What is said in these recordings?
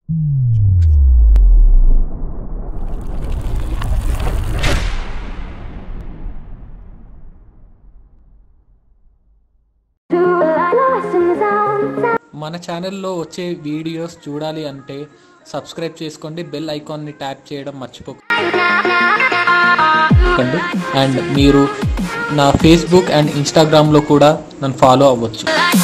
మన ఛానల్లో వచ్చే వీడియోస్ చూడాలి అంటే సబ్స్క్రైబ్ చేసుకోండి బెల్ ఐకాన్ని ట్యాప్ చేయడం మర్చిపోకండి అండ్ మీరు నా ఫేస్బుక్ అండ్ ఇన్స్టాగ్రామ్లో కూడా నన్ను ఫాలో అవ్వచ్చు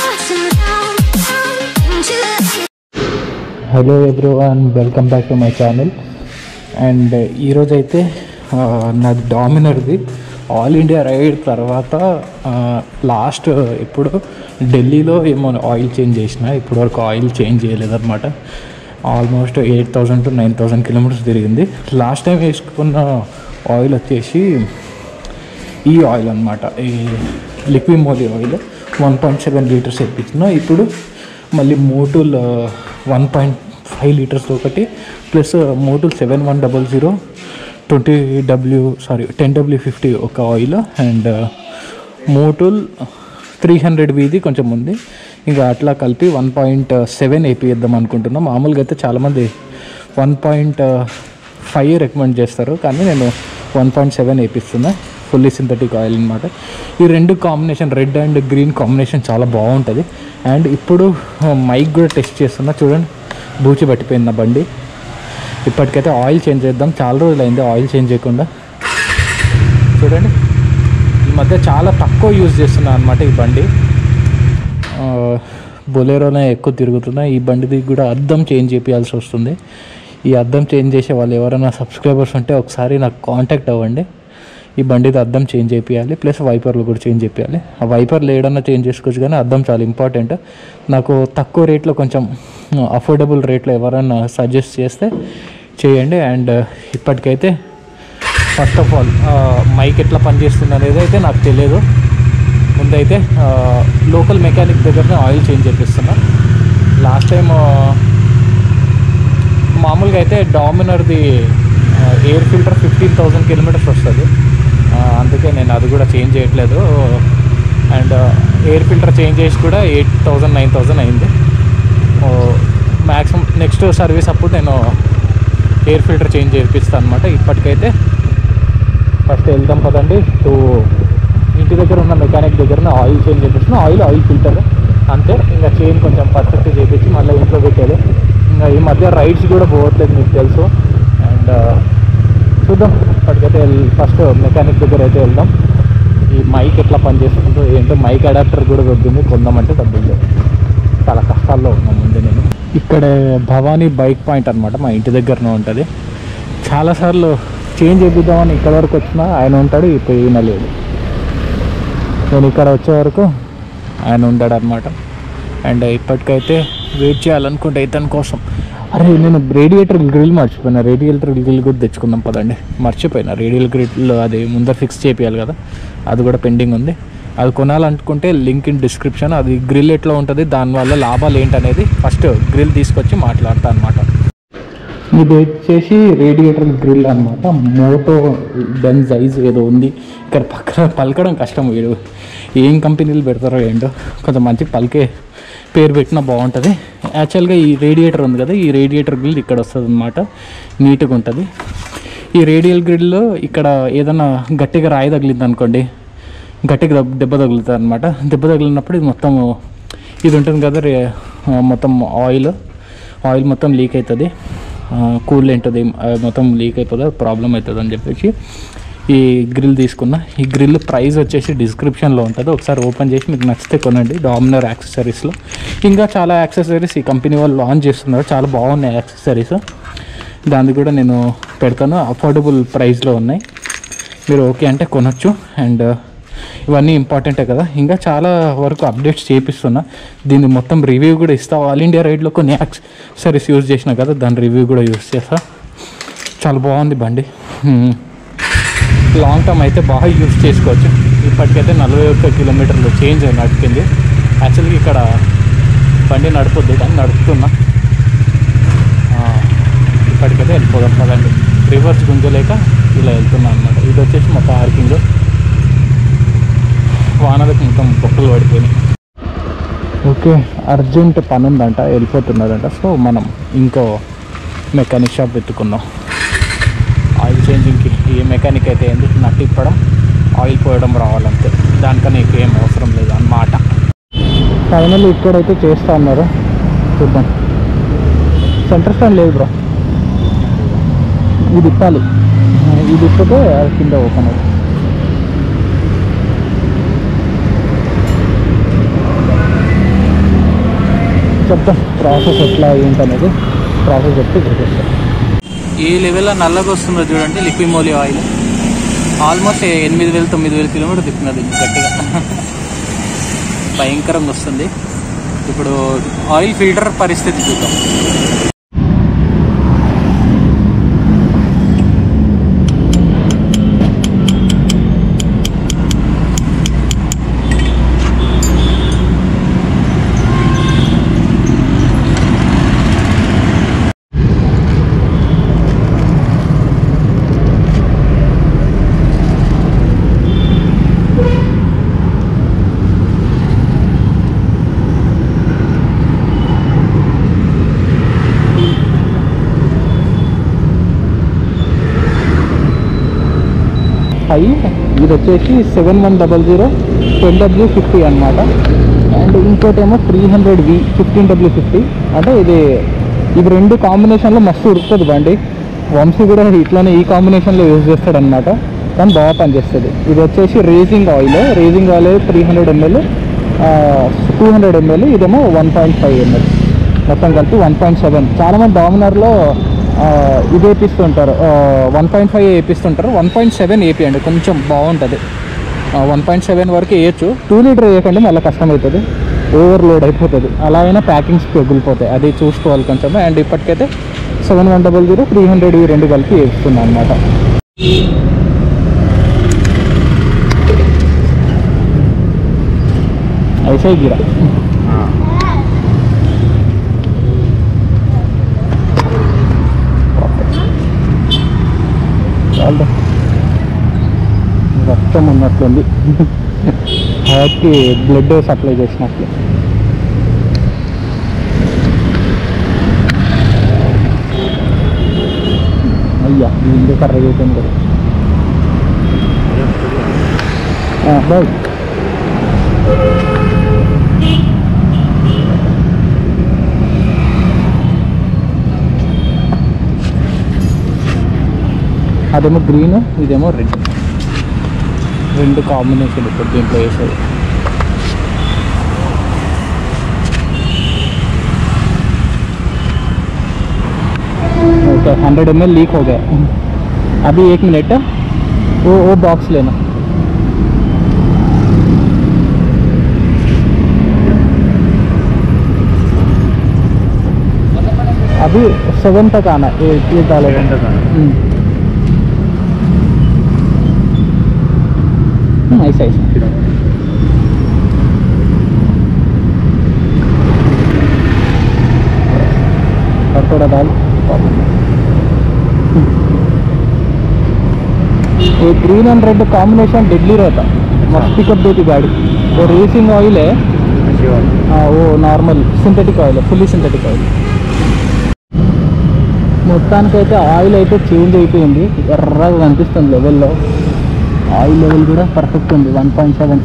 hello everyone welcome back to my channel and ఈరోజు అయితే ఆ, నాది డామినర్ది ఆల్ ఇండియా రైడ్ తర్వాత లాస్ట్ ఇప్పుడు ఢిల్లీలో ఏమో ఆయిల్ చేంజ్ చేసిన ఇప్పుడు వరకు ఆయిల్ చేంజ్ చేయలేదన్నమాట almost eight thousand to nine thousand kilometres తిరిగింది లాస్ట్ టైం వేసుకున్న ఆయిల్ వచ్చేసి ఈ ఆయిల్ అనమాట ఈ Liqui Moly oil one point seven litres తెప్పించిన ఇప్పుడు మళ్ళీ Motul one point five litres ఒకటి plus Motul seven one double zero twenty W sorry ten W fifty ఒక oil and Motul three hundred వీది కొంచెం ఉంది ఇంకా అట్లా కలిపి వన్ పాయింట్ సెవెన్ వేపిద్దాం అనుకుంటున్నాం మామూలుగా అయితే చాలామంది వన్ పాయింట్ ఫైవ్ రికమెండ్ చేస్తారు కానీ నేను వన్ పాయింట్ సెవెన్ వేపిస్తున్నా ఫుల్లీ సింథటిక్ ఆయిల్ అనమాట ఈ రెండు combination red and green combination చాలా బాగుంటుంది అండ్ ఇప్పుడు మైక్ కూడా టెస్ట్ చేస్తున్నా చూడండి బూచి పట్టిపోయింది నా బండి ఇప్పటికైతే ఆయిల్ చేంజ్ చేద్దాం చాలా రోజులు అయింది ఆయిల్ చేంజ్ చేయకుండా చూడండి ఈ మధ్య చాలా తక్కువ యూజ్ చేస్తున్నా అనమాట ఈ బండి ఆ, బొలేరోనే ఎక్కువ తిరుగుతున్నా ఈ బండిది కూడా అద్దం చేంజ్ చేయాల్సి వస్తుంది ఈ అద్దం చేంజ్ చేసే వాళ్ళు ఎవరైనా సబ్స్క్రైబర్స్ ఉంటే ఒకసారి నాకు కాంటాక్ట్ అవ్వండి ఈ బండిది అద్దం చేంజ్ చేయాలి ప్లస్ వైపర్లు కూడా చేంజ్ చేయాలి ఆ వైపర్లు ఏడన్నా చేంజ్ చేసుకోవచ్చు కానీ అద్దం చాలా ఇంపార్టెంట్ నాకు తక్కువ రేట్లో కొంచెం అఫోర్డబుల్ రేట్లో ఎవరైనా సజెస్ట్ చేస్తే చేయండి అండ్ ఇప్పటికైతే ఫస్ట్ ఆఫ్ ఆల్ మైక్ ఎట్లా పనిచేస్తుంది అనేది అయితే నాకు తెలియదు ముందైతే లోకల్ మెకానిక్ దగ్గరనే ఆయిల్ చేంజ్ చేపిస్తున్నా లాస్ట్ టైం మామూలుగా అయితే డామినర్ది air filter fifteen thousand kilometres వస్తుంది ఆ, అందుకే నేను అది కూడా చేంజ్ చేయట్లేదు అండ్ ఎయిర్ ఫిల్టర్ చేంజ్ చేసి కూడా ఎయిట్ థౌజండ్ నైన్ థౌజండ్ అయింది మ్యాక్సిమం నెక్స్ట్ సర్వీస్ అప్పుడు నేను ఎయిర్ ఫిల్టర్ చేంజ్ చేపిస్తాను అనమాట ఇప్పటికైతే ఫస్ట్ వెళ్దాం పదండి టు ఇంటి దగ్గర ఉన్న మెకానిక్ దగ్గర ఆయిల్ చేంజ్ చేపించిన ఆయిల్ ఆయిల్ ఫిల్టర్ అంతే ఇంకా చైన్ కొంచెం పర్ఫెక్ట్ చేపించి మళ్ళీ ఇంట్లో పెట్టేది ఇంకా ఈ మధ్య రైడ్స్ కూడా పోవట్లేదు మీకు తెలుసు అండ్ చూద్దాం ఇప్పటికైతే ఫస్ట్ మెకానిక్ దగ్గర అయితే వెళ్దాం ఈ మైక్ ఎట్లా పనిచేస్తుందో ఏంటో మైక్ అడాప్టర్ కూడా దొరికింది కొందామంటే డబ్బులు లేవు చాలా కష్టాల్లో ఉన్నాం ముందు నేను ఇక్కడ భవానీ బైక్ పాయింట్ అనమాట మా ఇంటి దగ్గరనే ఉంటుంది చాలాసార్లు చేంజ్ చేపిద్దామని ఇక్కడ వరకు వచ్చినా ఆయన ఉంటాడు ఇప్పుడు ఈయన లేడు నేను ఇక్కడ వచ్చే వరకు ఆయన ఉంటాడు అనమాట అండ్ ఇప్పటికైతే వెయిట్ చేయాలనుకుంటే ఇతని కోసం అరే నేను రేడియేటర్ గ్రిల్ మర్చిపోయినా రేడియేటర్ గ్రిల్ కూడా తెచ్చుకుందాం పదండి మర్చిపోయినా రేడియల్ గ్రిల్ అది ముందర ఫిక్స్ చేయాలి కదా అది కూడా పెండింగ్ ఉంది అది కొనాలనుకుంటే లింక్ ఇన్ డిస్క్రిప్షన్ అది గ్రిల్ ఎట్లా ఉంటుంది దానివల్ల లాభాలు ఏంటనేది ఫస్ట్ గ్రిల్ తీసుకొచ్చి మాట్లాడతా అనమాట ఇది వచ్చేసి రేడియేటర్ గ్రిల్ అనమాట మోటో డెన్ సైజ్ ఏదో ఉంది ఇక్కడ పక్కన పలకడం కష్టం వీడు ఏం కంపెనీలు పెడతారో ఏంటో కొంచెం మంచి పలికే పేరు పెట్టినా బాగుంటుంది యాక్చువల్గా ఈ రేడియేటర్ ఉంది కదా ఈ రేడియేటర్ గ్రిల్ ఇక్కడ వస్తుంది అనమాట నీట్గా ఉంటుంది ఈ రేడియల్ గ్రిల్లో ఇక్కడ ఏదైనా గట్టిగా రాయి తగిలింది అనుకోండి గట్టిగా దెబ్బ- దెబ్బ తగులుతుంది అనమాట దెబ్బ తగిలినప్పుడు ఇది మొత్తం ఇది ఉంటుంది కదా రే ఆ, మొత్తం ఆయిల్ ఆయిల్ మొత్తం లీక్ అవుతుంది కూల్ ఉంటుంది మొత్తం లీక్ అయిపోతుంది ప్రాబ్లం అవుతుంది అని చెప్పేసి ఈ గ్రిల్ తీసుకున్న ఈ గ్రిల్ ప్రైస్ వచ్చేసి డిస్క్రిప్షన్లో ఉంటుంది ఒకసారి ఓపెన్ చేసి మీకు నచ్చితే కొనండి డామినర్ యాక్సెసరీస్లో ఇంకా చాలా యాక్సెసరీస్ ఈ కంపెనీ వాళ్ళు లాంచ్ చేస్తున్నారు చాలా బాగున్నాయి యాక్సెసరీస్ దాన్ని కూడా నేను పెడతాను అఫోర్డబుల్ ప్రైస్లో ఉన్నాయి మీరు ఓకే అంటే కొనొచ్చు అండ్ ఇవన్నీ ఇంపార్టెంటే కదా ఇంకా చాలా వరకు అప్డేట్స్ చేపిస్తున్నా దీన్ని మొత్తం రివ్యూ కూడా ఇస్తా ఆల్ ఇండియా రైడ్లో కొన్ని యాక్సెసరీస్ యూజ్ చేసిన కదా దాని రివ్యూ కూడా యూజ్ చేస్తా చాలా బాగుంది బండి హ్మ్. లాంగ్ టర్మ్ అయితే బాగా యూజ్ చేసుకోవచ్చు ఇప్పటికైతే నలభై ఒక్క కిలోమీటర్లు చేంజ్ నడిపింది యాక్చువల్గా ఇక్కడ బండి నడపొద్దు కానీ నడుపుతున్నా ఆ, ఇప్పటికైతే వెళ్ళిపోదాం పదండి రివర్స్ గుంజలేక ఇలా వెళ్తున్నా అనమాట ఇది వచ్చేసి మా పార్కింగ్ వానలకు మొత్తం బొక్కలు పడిపోయినాయి ఓకే అర్జెంట్ పని ఉందంట వెళ్ళిపోతున్నారంట సో మనం ఇంకో మెకానిక్ షాప్ వెతుకుందాం ఆయిల్ చేంజింగ్కి ఏ మెకానిక్ అయితే ఏంది నట్టు ఇప్పడం ఆయిల్ పోయడం రావాలంతే దానికన్నా ఎక్కువ ఏం అవసరం లేదు అన్నమాట ఫైనల్ ఇక్కడైతే చేస్తా అన్నారు చూద్దాం సెంటర్ స్టాండ్ లేదు బ్రో ఇది ఇప్పాలి ఇది ఇప్పితే అది కింద ఓపెన్ అవుతుంది చెప్తాం ప్రాసెస్ ఎట్లా ఏంటనేది ప్రాసెస్ చెప్తే చూపిస్తాం ఏ లెవెల్లో నల్లగా వస్తుందో చూడండి లిక్విమోలి ఆయిల్ ఆల్మోస్ట్ ఎనిమిది వేలు తొమ్మిది వేల కిలోమీటర్ తిప్పినది గట్టిగా భయంకరంగా వస్తుంది ఇప్పుడు ఆయిల్ ఫిల్టర్ పరిస్థితి చూద్దాం ఫైవ్ ఇది వచ్చేసి seven one double zero ten W fifty అనమాట అండ్ ఇంకోటేమో three hundred V fifteen W fifty అంటే ఇది ఇది రెండు కాంబినేషన్లో మస్తు ఉరుకుతుంది బండి వంశీ కూడా ఇట్లానే ఈ కాంబినేషన్లో యూజ్ చేస్తాడు అనమాట కానీ బాగా పనిచేస్తుంది ఇది వచ్చేసి racing oil racing oil three hundred ML two hundred ML ఇదేమో వన్ పాయింట్ ఫైవ్ ఎంఎల్ మొత్తం కలిపి వన్ పాయింట్ సెవెన్ చాలామంది డామినర్లో ఇది వేపిస్తుంటారు వన్ పాయింట్ ఫైవ్ వేపిస్తుంటారు వన్ పాయింట్ సెవెన్ వేపియండి కొంచెం బాగుంటుంది వన్ పాయింట్ సెవెన్ వరకు వేయచ్చు టూ లీటర్ వేయకండి మళ్ళీ కష్టం అవుతుంది ఓవర్లోడ్ అయిపోతుంది అలా అయినా ప్యాకింగ్స్ పెగిలిపోతాయి అది చూసుకోవాలి కొంచెం అండ్ ఇప్పటికైతే seven one double zero three hundred ఈ రెండు కలిపి వేస్తున్నాను అనమాట ऐसा ही गिरा చాలు రక్తం ఉన్నట్లుంది హార్ట్కి బ్లడ్ సప్లై చేసినట్లు అయ్యా ఇందు కర్ర అయిపోయింది కదా బాయ్ అదేమో గ్రీన్ ఇదేమో రెడ్ రెండు కాంబినేషన్ ఇప్పుడు దీంట్లో వేసేది ओके हंड्रेड एम लीक हो गया अभी एक मिनट वो वो बॉक्स लेना अभी सेवन तक आना ये ये डालेगा हम्म। हम्म, ऐसा ऐसा और थोड़ा दाल ये green and red combination deadly रहता मस्त पिकअप देती गाड़ी वो रेसिंग ऑयल है हाँ वो normal synthetic oil fully synthetic oil మొత్తానికైతే ఆయిల్ అయితే చేంజ్ అయిపోయింది ఎర్రగా కనిపిస్తుంది లెవెల్లో ఆయిల్ లెవెల్ కూడా పర్ఫెక్ట్ ఉంది one point seven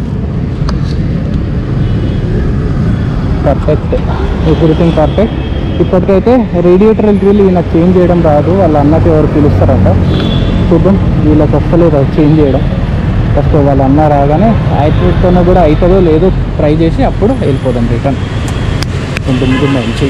perfect everything perfect ఇప్పటికైతే రేడియేటర్ గ్రిల్ ఈయన చేంజ్ చేయడం రాదు వాళ్ళ అన్నకి ఎవరు పిలుస్తారంట చూద్దాం వీళ్ళకి వస్తలేదు అది చేంజ్ చేయడం ఫస్ట్ వాళ్ళ అన్న రాగానే యాక్టివ్తోనే కూడా అవుతుందో లేదో ట్రై చేసి అప్పుడు వెళ్ళిపోదాం రిటర్న్ ఉంటుంది మంచి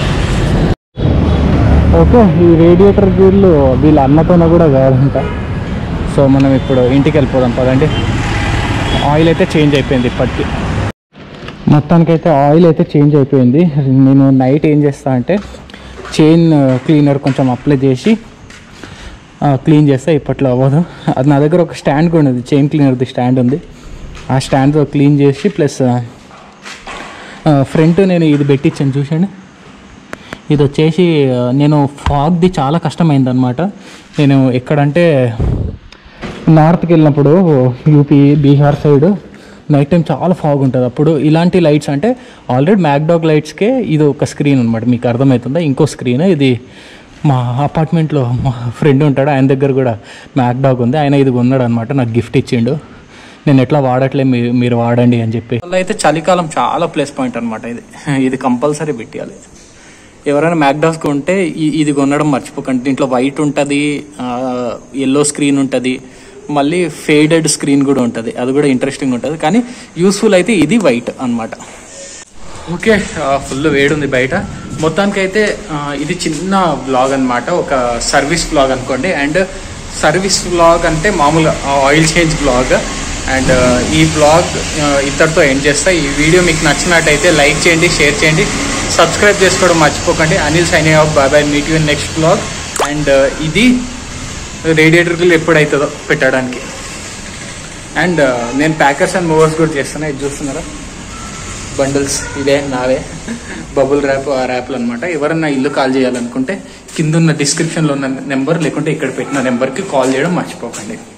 ఓకే ఈ రేడియేటర్ గ్రిల్ వీళ్ళ అన్నతోనే కూడా కాదంట సో మనం ఇప్పుడు ఇంటికి వెళ్ళిపోదాం పదండి ఆయిల్ అయితే చేంజ్ అయిపోయింది ఇప్పటికి మొత్తానికైతే ఆయిల్ అయితే చేంజ్ అయిపోయింది నేను నైట్ ఏం చేస్తా అంటే చైన్ క్లీనర్ కొంచెం అప్లై చేసి క్లీన్ చేస్తే ఇప్పట్లో అవ్వదు అది నా దగ్గర ఒక స్టాండ్ కూడా ఉంది చైన్ క్లీనర్ది స్టాండ్ ఉంది ఆ స్టాండ్తో క్లీన్ చేసి ప్లస్ ఫ్రంట్ నేను ఇది పెట్టించాను చూసండి ఇది వచ్చేసి ఆ, నేను ఫాగ్ది చాలా కష్టమైంది అనమాట నేను ఎక్కడంటే నార్త్కి వెళ్ళినప్పుడు UP Bihar side night time చాలా ఫాగ్ ఉంటుంది అప్పుడు ఇలాంటి లైట్స్ అంటే ఆల్రెడీ మ్యాక్డాగ్ లైట్స్కే ఇది ఒక స్క్రీన్ అనమాట మీకు అర్థమవుతుందా ఇంకో స్క్రీన్ ఇది మా అపార్ట్మెంట్లో మా ఫ్రెండ్ ఉంటాడు ఆయన దగ్గర కూడా మ్యాక్ డాగ్ ఉంది ఆయన ఇది కొన్నాడు అనమాట నాకు గిఫ్ట్ ఇచ్చిండు నేను ఎట్లా వాడట్లే మీ- మీరు వాడండి అని చెప్పి వల్ల అయితే చలికాలం చాలా ప్లస్ పాయింట్ అనమాట ఇది ఇది కంపల్సరీ పెట్టాలి ఎవరైనా మ్యాక్డాస్ కొంటే ఈ- ఇది కొనడం మర్చిపోకండి దీంట్లో వైట్ ఉంటుంది ఎల్లో స్క్రీన్ ఉంటుంది మళ్ళీ ఫేడెడ్ స్క్రీన్ కూడా ఉంటుంది అది కూడా ఇంట్రెస్టింగ్ ఉంటుంది కానీ యూస్ఫుల్ అయితే ఇది వైట్ అన్నమాట ఓకే ఫుల్ వేడుంది బయట మొత్తానికైతే ఆ, ఇది చిన్న బ్లాగ్ అన్నమాట ఒక సర్వీస్ బ్లాగ్ అనుకోండి అండ్ సర్వీస్ బ్లాగ్ అంటే మామూలుగా ఆయిల్ చేంజ్ బ్లాగ్ అండ్ ఈ బ్లాగ్ ఇద్దరితో ఎండ్ చేస్తా ఈ వీడియో మీకు నచ్చినట్టయితే లైక్ చేయండి షేర్ చేయండి సబ్స్క్రైబ్ చేసుకోవడం మర్చిపోకండి Anil sign off bye bye meet you next blog and ఇది రేడియేటర్లు ఎప్పుడవుతుందో పెట్టడానికి అండ్ నేను ప్యాకర్స్ అండ్ మూవర్స్ కూడా చేస్తున్నా ఇది చూస్తున్నారా బండిల్స్ ఇవే నావే బబుల్ ర్యాప్ ఆ ర్యాప్లు అనమాట ఎవరన్నా ఇల్లు కాల్ చేయాలనుకుంటే కింద ఉన్న డిస్క్రిప్షన్లో ఉన్న నెంబర్ లేకుంటే ఇక్కడ పెట్టిన నెంబర్కి కాల్ చేయడం మర్చిపోకండి